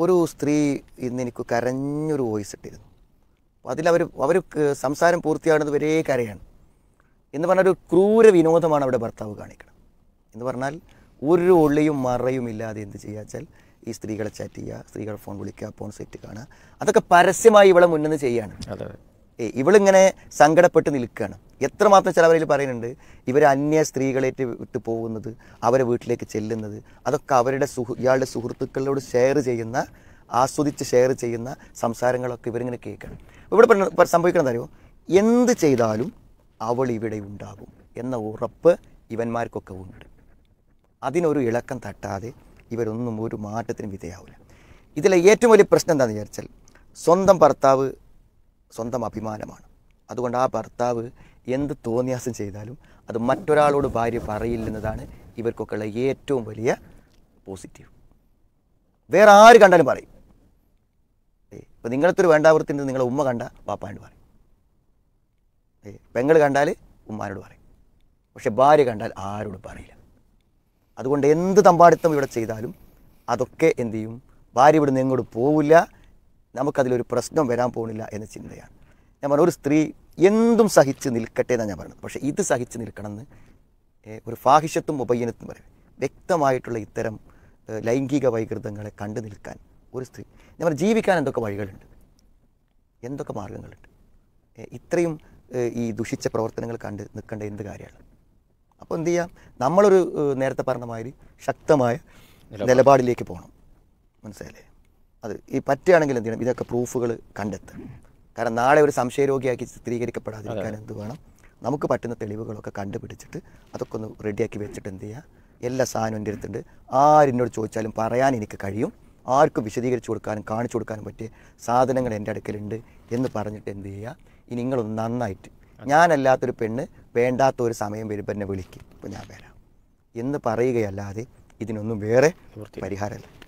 ഒരു സ്ത്രീ ഇന്ന് എനിക്ക് കരഞ്ഞൊരു വോയിസ് ഇട്ടിരുന്നു അപ്പോൾ അതിലവർ അവർ സംസാരം പൂർത്തിയാകുന്നത് വരെ കരയാണ് എന്ന് പറഞ്ഞാൽ ഒരു ക്രൂര വിനോദമാണ് അവിടെ ഭർത്താവ് കാണിക്കണം എന്ന് പറഞ്ഞാൽ ഒരു ഒളിയും മറയും ഇല്ലാതെ എന്ത് ചെയ്യാച്ചാൽ ഈ സ്ത്രീകളെ ചാറ്റ് ചെയ്യുക സ്ത്രീകളെ ഫോൺ വിളിക്കുക ഫോൺ സെറ്റ് കാണുക അതൊക്കെ പരസ്യമായി ഇവളെ മുന്നിൽ നിന്ന് ചെയ്യാണ് അതെ അതെ ഏ ഇവളിങ്ങനെ സങ്കടപ്പെട്ട് നിൽക്കുകയാണ് എത്രമാത്രം ചിലവരിൽ പറയുന്നുണ്ട് ഇവർ അന്യ സ്ത്രീകളേറ്റ് വിട്ട് പോകുന്നത് അവരെ വീട്ടിലേക്ക് ചെല്ലുന്നത് അതൊക്കെ അവരുടെ സുഹൃ ഇയാളുടെ സുഹൃത്തുക്കളോട് ഷെയർ ചെയ്യുന്ന ആസ്വദിച്ച് ഷെയർ ചെയ്യുന്ന സംസാരങ്ങളൊക്കെ ഇവരിങ്ങനെ കേൾക്കണം ഇവിടെ പറഞ്ഞ- ഇപ്പൊ സംഭവിക്കുന്നത് അറിയോ എന്ത് ചെയ്താലും അവൾ ഇവിടെ ഉണ്ടാകും എന്ന ഉറപ്പ് ഇവന്മാർക്കൊക്കെ ഉണ്ട് അതിനൊരു ഇളക്കം തട്ടാതെ ഇവരൊന്നും ഒരു മാറ്റത്തിന് വിധേയാവില്ല ഇതിലെ ഏറ്റവും വലിയ പ്രശ്നം എന്താണെന്ന് വിചാരിച്ചാൽ സ്വന്തം ഭർത്താവ് സ്വന്തം അഭിമാനമാണ് അതുകൊണ്ട് ആ ഭർത്താവ് എന്ത് തോന്നിയാസം ചെയ്താലും അത് മറ്റൊരാളോട് ഭാര്യ പറയില്ലെന്നതാണ് ഇവർക്കൊക്കെയുള്ള ഏറ്റവും വലിയ പോസിറ്റീവ് വേറെ ആര് കണ്ടാലും പറയും ഇപ്പം നിങ്ങളത്തൊരു വേണ്ടാവൃത്തിൻ്റെ നിങ്ങളെ ഉമ്മ കണ്ട പാപ്പാണ്ട് പറയും ഏ പെങ്ങൾ കണ്ടാൽ ഉമ്മാനോട് പറയും പക്ഷെ ഭാര്യ കണ്ടാൽ ആരോടും പറയില്ല അതുകൊണ്ട് എന്ത് തമ്പാടിത്തം ഇവിടെ ചെയ്താലും അതൊക്കെ എന്ത് ചെയ്യും ഭാര്യ ഇവിടുന്ന് എങ്ങോട്ട് പോവില്ല നമുക്കതിലൊരു പ്രശ്നം വരാൻ പോകുന്നില്ല എന്ന ചിന്തയാണ് ഞാൻ പറഞ്ഞ ഒരു സ്ത്രീ എന്തും സഹിച്ച് നിൽക്കട്ടെ എന്നാണ് ഞാൻ പറയുന്നത് പക്ഷേ ഇത് സഹിച്ച് നിൽക്കണമെന്ന് ഏ, ഒരു ഫാഹിഷത്തും ഉപയനത്തും പറയും വ്യക്തമായിട്ടുള്ള ഇത്തരം ഏ, ലൈംഗിക വൈകൃതങ്ങളെ കണ്ടു നിൽക്കാൻ ഒരു സ്ത്രീ ഞാൻ പറഞ്ഞ ജീവിക്കാൻ എന്തൊക്കെ വഴികളുണ്ട് എന്തൊക്കെ മാർഗങ്ങളുണ്ട് ഏ, ഇത്രയും ഏ, ഈ ദുഷിച്ച പ്രവർത്തനങ്ങൾ കണ്ട് നിൽക്കേണ്ട എന്ത് കാര്യമാണ് അപ്പോൾ എന്ത് ചെയ്യാം നമ്മളൊരു ഏഹ്, നേരത്തെ പറഞ്ഞ മാതിരി ശക്തമായ നിലപാടിലേക്ക് പോകണം മനസ്സിലായില്ലേ അത് ഈ പറ്റുകയാണെങ്കിൽ എന്ത് ചെയ്യണം ഇതൊക്കെ പ്രൂഫുകൾ കണ്ടെത്തുക കാരണം നാളെ ഒരു സംശയരോഗിയാക്കി ചിത്രീകരിക്കപ്പെടാതിരിക്കാൻ എന്ത് വേണം നമുക്ക് പറ്റുന്ന തെളിവുകളൊക്കെ കണ്ടുപിടിച്ചിട്ട് അതൊക്കെ ഒന്ന് റെഡിയാക്കി വെച്ചിട്ട് എന്ത് ചെയ്യുക എല്ലാ സാധനവും എൻ്റെ അടുത്തുണ്ട് ആരെന്നോട് ചോദിച്ചാലും പറയാൻ എനിക്ക് കഴിയും ആർക്കും വിശദീകരിച്ചു കൊടുക്കാനും കാണിച്ചു കൊടുക്കാനും പറ്റിയ സാധനങ്ങൾ എൻ്റെ അടുക്കലുണ്ട് എന്ന് പറഞ്ഞിട്ട് എന്ത് ചെയ്യുക ഇനി നിങ്ങളൊന്ന് നന്നായിട്ട് ഞാനല്ലാത്തൊരു പെണ്ണ് വേണ്ടാത്ത ഒരു സമയം വരുമ്പോൾ എന്നെ വിളിക്കും ഇപ്പോൾ ഞാൻ വരാം എന്ന് പറയുകയല്ലാതെ ഇതിനൊന്നും വേറെ പരിഹാരമല്ല